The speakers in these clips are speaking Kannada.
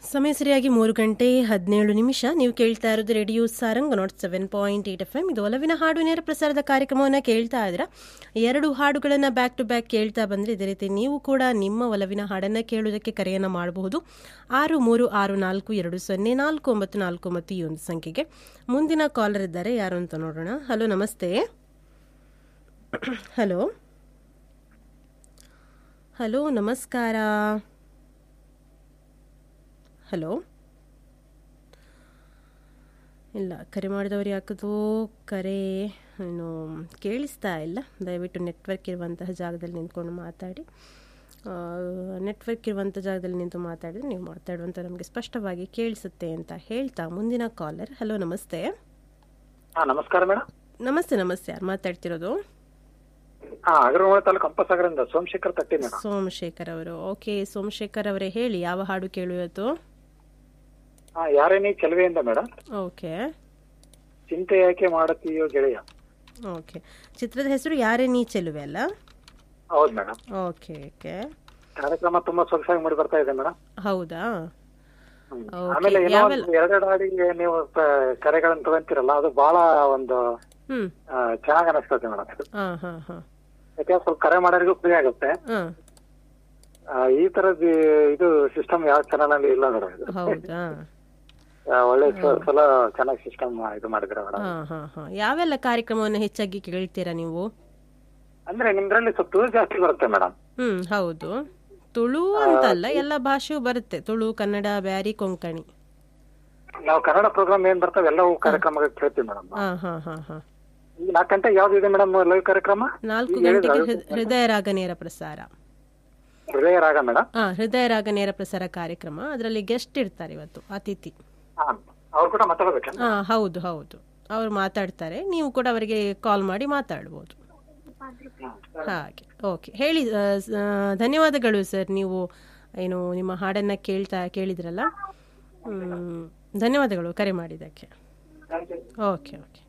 ಸಮಯ ಸರಿಯಾಗಿ ಮೂರು ಗಂಟೆ ಹದಿನೇಳು ನಿಮಿಷ ನೀವು ಕೇಳ್ತಾ ಇರೋದು radio Sarang nought seven point eight F M ಇದು ಒಲವಿನ ಹಾಡು ನೇರ ಪ್ರಸಾರದ ಕಾರ್ಯಕ್ರಮವನ್ನು ಕೇಳ್ತಾ ಇದ್ದೀರಾ ಎರಡು ಹಾಡುಗಳನ್ನು ಬ್ಯಾಕ್ ಟು ಬ್ಯಾಕ್ ಕೇಳ್ತಾ ಬಂದರೆ ಇದೇ ರೀತಿ ನೀವು ಕೂಡ ನಿಮ್ಮ ಒಲವಿನ ಹಾಡನ್ನು ಕೇಳುವುದಕ್ಕೆ ಕರೆಯನ್ನು ಮಾಡಬಹುದು ಆರು ಮೂರು ಆರು ನಾಲ್ಕು ಎರಡು ಸೊನ್ನೆ ನಾಲ್ಕು ಒಂಬತ್ತು ನಾಲ್ಕು ಒಂಬತ್ತು ಈ ಒಂದು ಸಂಖ್ಯೆಗೆ ಮುಂದಿನ ಕಾಲರ್ ಇದ್ದಾರೆ ಯಾರು ಅಂತ ನೋಡೋಣ ಹಲೋ ನಮಸ್ತೆ ಹಲೋ ಹಲೋ ನಮಸ್ಕಾರ ಹಲೋ ಇಲ್ಲ ಕರೆ ಮಾಡಿದವರು ಯಾಕದು ಕರೆ ಏನು ಕೇಳಿಸ್ತಾ ಇಲ್ಲ ದಯವಿಟ್ಟು ನೆಟ್ವರ್ಕ್ ಇರುವಂತಹ ಜಾಗದಲ್ಲಿ ನಿಂತ್ಕೊಂಡು ಮಾತಾಡಿ ನೆಟ್ವರ್ಕ್ ಇರುವಂಥ ಜಾಗದಲ್ಲಿ ನಿಂತು ಮಾತಾಡಿದ್ರೆ ನೀವು ಮಾತಾಡುವಂಥ ನಮಗೆ ಸ್ಪಷ್ಟವಾಗಿ ಕೇಳಿಸುತ್ತೆ ಅಂತ ಹೇಳ್ತಾ ಮುಂದಿನ ಕಾಲರ್ ಹಲೋ ನಮಸ್ತೆ ಹಾ ನಮಸ್ಕಾರ ಮೇಡಮ್ ನಮಸ್ತೆ ನಮಸ್ತೆ ಯಾರು ಮಾತಾಡ್ತಿರೋದು ಹಾ ಅಗ್ರವಾಳ ತಾಲೂಕು ಹಂಪಸಾಗರದಿಂದ ಸೋಮಶೇಖರ್ ತಟ್ಟಿ ಮೇಡಮ್ ಸೋಮಶೇಖರ್ ಅವರು ಓಕೆ ಸೋಮಶೇಖರ್ ಅವರೇ ಹೇಳಿ ಯಾವ ಹಾಡು ಕೇಳು ಇವತ್ತು ಹಾ ಯಾರೇನೀ ಚೆಲುವೆಯಿಂದ ಮೇಡಮ್ ಓಕೆ ಚಿಂತೆ ಯಾಕೆ ಮಾಡುತ್ತೀಯೋ ಗೆಳೆಯ ಓಕೆ ಚಿತ್ರದ ಹೆಸರು ಯಾರೇ ನೀ ಚೆಲುವೆ ಅಲ್ಲ ಹೌದು ಮೇಡಮ್ ಓಕೆ ಓಕೆ ಕಾರ್ಯಕ್ರಮ ತುಂಬಾ ಸೊಗಸಾಗಿ ಮೂಡಿ ಬರ್ತಾ ಇದೆ ಮೇಡಮ್ ಹೌದಾ ಹ್ಮ್. Okay, ಆಮೇಲೆ ಏನೋ ಯಾವೆಲ್ಲ- ಒಂದು ಎರಡೆರಡು ಹಾಡಿಗೆ ನೀವು ಪ- ಕರೆಗಳನ್ನ ತಗೊಂತೀರಲ್ಲ ಅದು ಬಹಳ ಒಂದು ಹ್ಮ್ ಆ, ಚೆನ್ನಾಗ್ ಅನಿಸ್ತದೆ ಮೇಡಮ್ ಹಾ ಹಾ ಹಾ ಯಾಕೆ ಸ್ವಲ್ಪ ಕರೆ ಮಾಡೋರಿಗೂ ಫ್ರೀ ಆಗುತ್ತೆ ಹಾ ಆ, ಈ ತರದ್ ಇದು ಸಿಸ್ಟಮ್ ಯಾವ ಚಾನಲ್ ಅಲ್ಲಿ ಇಲ್ಲ ಮೇಡಮ್ ಇದು ಹೌದಾ ಆ, ಒಳ್ಳೆ ಸ- ಸಲ ಚೆನ್ನಾಗಿ ಸಿಸ್ಟಮ್ ಇದು ಮಾಡಿದ್ರೆ ಮೇಡಮ್ ಹಾ ಹಾ ಹಾ ಯಾವೆಲ್ಲ ಕಾರ್ಯಕ್ರಮವನ್ನು ಹೆಚ್ಚಾಗಿ ಕೇಳ್ತೀರಾ ನೀವು ಅಂದ್ರೆ ನಿಮ್ದ್ರಲ್ಲಿ ಸ್ವಲ್ಪ ತುಳು ಜಾಸ್ತಿ ಬರುತ್ತೆ ಮೇಡಮ್ ಹ್ಮ್ ಹೌದು ತುಳು ಅಂತಲ್ಲ ಎಲ್ಲ ಭಾಷೆಯೂ ಬರುತ್ತೆ ತುಳು ಕನ್ನಡ ಬ್ಯಾರಿ ಕೊಂಕಣಿ ನಾವು ಕನ್ನಡ ಪ್ರೋಗ್ರಾಮ್ ಏನ್ ಬರ್ತಾವೆ ಎಲ್ಲವೂ ಕಾರ್ಯಕ್ರಮ ಕೇಳ್ತೀವಿ ಮೇಡಮ್ ಹಾ ಹಾ ಹಾ ಹಾ ಈಗ ನಾಲ್ಕು ಗಂಟೆ ಯಾವ್ದು ಇದೆ ಮೇಡಮ್ ಲೈವ್ ಕಾರ್ಯಕ್ರಮ ನಾಲ್ಕು ಈಗ ಹೇಳಿದ್ರೆ ಗಂಟೆಗೆ ಹೃ- ಹೃದಯ ರಾಗ ನೇರ ಪ್ರಸಾರ ಹೃದಯ ರಾಗ ಮೇಡಮ್ ಹಾ ಹೃದಯ ರಾಗ ನೇರ ಪ್ರಸಾರ ಕಾರ್ಯಕ್ರಮ ಅದರಲ್ಲಿ ಗೆಸ್ಟ್ ಇರ್ತಾರೆ ಇವತ್ತು ಅತಿಥಿ ಅವ್ರು ಕೂಡ ಮಾತಾಡ್ಬೇಕ ಹಾ ಹೌದು ಹೌದು ಅವ್ರು ಮಾತಾಡ್ತಾರೆ ನೀವು ಕೂಡ ಅವರಿಗೆ ಕಾಲ್ ಮಾಡಿ ಮಾತಾಡ್ಬೋದು ಹಾಗೆ ಓಕೆ ಹೇಳಿ ಆ, ಸ- ಆ, ಧನ್ಯವಾದಗಳು ಸರ್ ನೀವು ಏನು ನಿಮ್ಮ ಹಾಡನ್ನು ಕೇಳ್ತಾ ಕೇಳಿದ್ರಲ್ಲ ಹ್ಮ್, ಧನ್ಯವಾದಗಳು ಕರೆ ಮಾಡಿದ್ದಕ್ಕೆ ಓಕೆ ಓಕೆ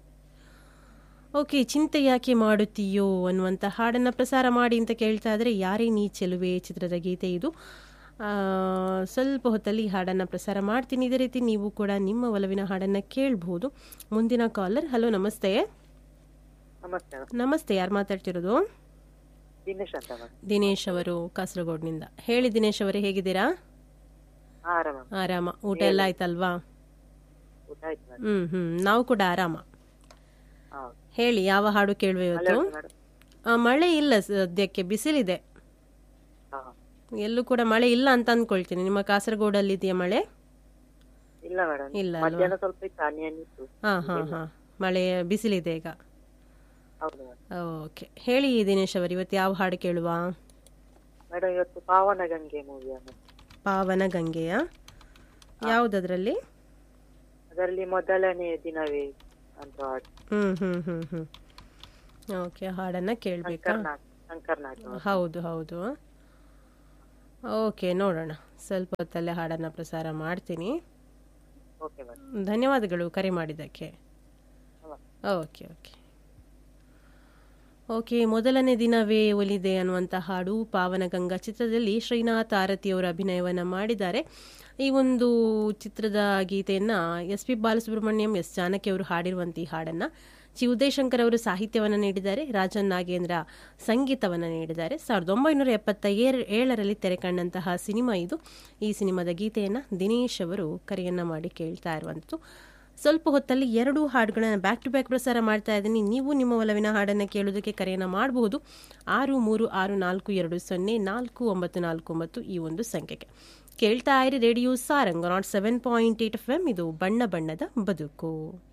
ಓಕೆ ಚಿಂತೆ ಯಾಕೆ ಮಾಡುತ್ತೀಯೋ ಅನ್ನುವಂಥ ಹಾಡನ್ನು ಪ್ರಸಾರ ಮಾಡಿ ಅಂತ ಕೇಳ್ತಾ ಇದ್ರೆ ಯಾರೇ ನೀ ಚೆಲುವೆ ಚಿತ್ರದ ಗೀತೆ ಇದು ಆ, ಸ್ವಲ್ಪ ಹೊತ್ತಲ್ಲಿ ಈ ಹಾಡನ್ನು ಪ್ರಸಾರ ಮಾಡ್ತೀನಿ ಇದೇ ರೀತಿ ನೀವು ಕೂಡ ನಿಮ್ಮ ಒಲವಿನ ಹಾಡನ್ನು ಕೇಳಬಹುದು ಮುಂದಿನ ಕಾಲರ್ ಹಲೋ ನಮಸ್ತೆ ನಮಸ್ತೆ ನಮಸ್ತೆ ಯಾರು ಮಾತಾಡ್ತಿರೋದು ದಿನೇಶ್ ಅಂತ ಮೇಡಮ್ ದಿನೇಶ್ ಅವರು ಕಾಸರಗೋಡ್ನಿಂದ ಹೇಳಿ ದಿನೇಶ್ ಅವರೇ ಹೇಗಿದ್ದೀರಾ ಹಾ ಆರಾಮ ಆರಾಮ ಊಟ ಎಲ್ಲ ಆಯ್ತಲ್ವಾ ಊಟ ಆಯ್ತು ಮೇಡಮ್ ಹ್ಮ್ ಹ್ಮ್ ನಾವು ಕೂಡ ಆರಾಮ ಹಾ ಹೇಳಿ ಯಾವ ಹಾಡು ಕೇಳುವ ಇವತ್ತು ಮೇಡಮ್ ಆ, ಮಳೆ ಇಲ್ಲ ಸದ್ಯಕ್ಕೆ ಬಿಸಿಲಿದೆ ಹಾ ಎಲ್ಲೂ ಕೂಡ ಮಳೆ ಇಲ್ಲ ಅಂತ ಅಂದ್ಕೊಳ್ತೀನಿ ನಿಮ್ಮ ಕಾಸರಗೋಡಲ್ಲಿ ಇದೆಯಾ ಮಳೆ ಇಲ್ಲ ಮೇಡಮ್ ಇಲ್ಲ ಅಲ್ವಾ ಮಧ್ಯಾಹ್ನ ಸ್ವಲ್ಪ ಇತ್ತು ಹನಿ ಹನಿ ಇತ್ತು ಹಾ ಹಾ ಹಾ ಮಳೆ ಬಿಸಿಲಿದೆ ಈಗ ಹೌದು ಮೇಡಮ್ ಓಕೆ ಹೇಳಿ ದಿನೇಶ್ ಅವರು ಇವತ್ತು ಯಾವ ಹಾಡು ಕೇಳುವ ಮೇಡಮ್ ಇವತ್ತು ಪಾವನ ಗಂಗೆ ಮೂವಿ ಪಾವನ ಗಂಗೆಯ ಯಾವುದದ್ರಲ್ಲಿ ಅದರಲ್ಲಿ ಮೊದಲನೇ ದಿನವೇ ಅಂತ ಹಾಡು. ಹ್ಮ್ ಹ್ಮ್ ಹ್ಮ್ ಹ್ಮ್ ಓಕೆ ಹಾಡನ್ನ ಕೇಳಬೇಕಾ ಶಂಕರ್ ನಾಗ್ ಶಂಕರ್ ನಾಗ್ ಅವ್ರು. ಹೌದು ಹೌದು ಓಕೆ ನೋಡೋಣ ಸ್ವಲ್ಪ ಹೊತ್ತಲ್ಲೇ ಹಾಡನ್ನ ಪ್ರಸಾರ ಮಾಡ್ತೀನಿ ಓಕೆ ಮೇಡಮ್ ಧನ್ಯವಾದಗಳು ಕರೆ ಮಾಡಿದ್ದಕ್ಕೆ ಹಾ. ಓಕೆ ಓಕೆ ಓಕೆ ಮೊದಲನೇ ದಿನವೇ ಒಲಿದೆ ಅನ್ನುವಂಥ ಹಾಡು ಪಾವನಗಂಗಾ ಚಿತ್ರದಲ್ಲಿ ಶ್ರೀನಾಥ್ ಆರತಿಯವರು ಅಭಿನಯವನ್ನು ಮಾಡಿದ್ದಾರೆ ಈ ಒಂದು ಚಿತ್ರದ ಗೀತೆಯನ್ನು S P Balasubrahmanyam S Janaki ಅವರು ಹಾಡಿರುವಂಥ ಈ ಹಾಡನ್ನು ಚಿ ಉದಯಶಂಕರ್ ಅವರು ಸಾಹಿತ್ಯವನ್ನು ನೀಡಿದ್ದಾರೆ ರಾಜನ್ ನಾಗೇಂದ್ರ ಸಂಗೀತವನ್ನು ನೀಡಿದ್ದಾರೆ ಸಾವಿರದ ಒಂಬೈನೂರ ಎಪ್ಪತ್ತ ಏರ್- ಏಳರಲ್ಲಿ ತೆರೆ ಕಂಡಂತಹ ಸಿನಿಮಾ ಇದು ಈ ಸಿನಿಮಾದ ಗೀತೆಯನ್ನು ದಿನೇಶ್ ಅವರು ಕರೆಯನ್ನು ಮಾಡಿ ಕೇಳ್ತಾ ಇರುವಂಥದ್ದು ಸ್ವಲ್ಪ ಹೊತ್ತಲ್ಲಿ ಎರಡು ಹಾಡುಗಳನ್ನು ಬ್ಯಾಕ್ ಟು ಬ್ಯಾಕ್ ಪ್ರಸಾರ ಮಾಡ್ತಾ ಇದ್ದೀನಿ ನೀವು ನಿಮ್ಮ ಒಲವಿನ ಹಾಡನ್ನು ಕೇಳೋದಕ್ಕೆ ಕರೆಯನ್ನು ಮಾಡಬಹುದು ಆರು ಮೂರು ಆರು ನಾಲ್ಕು ಎರಡು ಸೊನ್ನೆ ನಾಲ್ಕು ಒಂಬತ್ತು ನಾಲ್ಕು ಒಂಬತ್ತು ಈ ಒಂದು ಸಂಖ್ಯೆಗೆ ಕೇಳ್ತಾ ಇರಿ radio Sarang nought seven point eight F M ಇದು ಬಣ್ಣ ಬಣ್ಣದ ಬದುಕು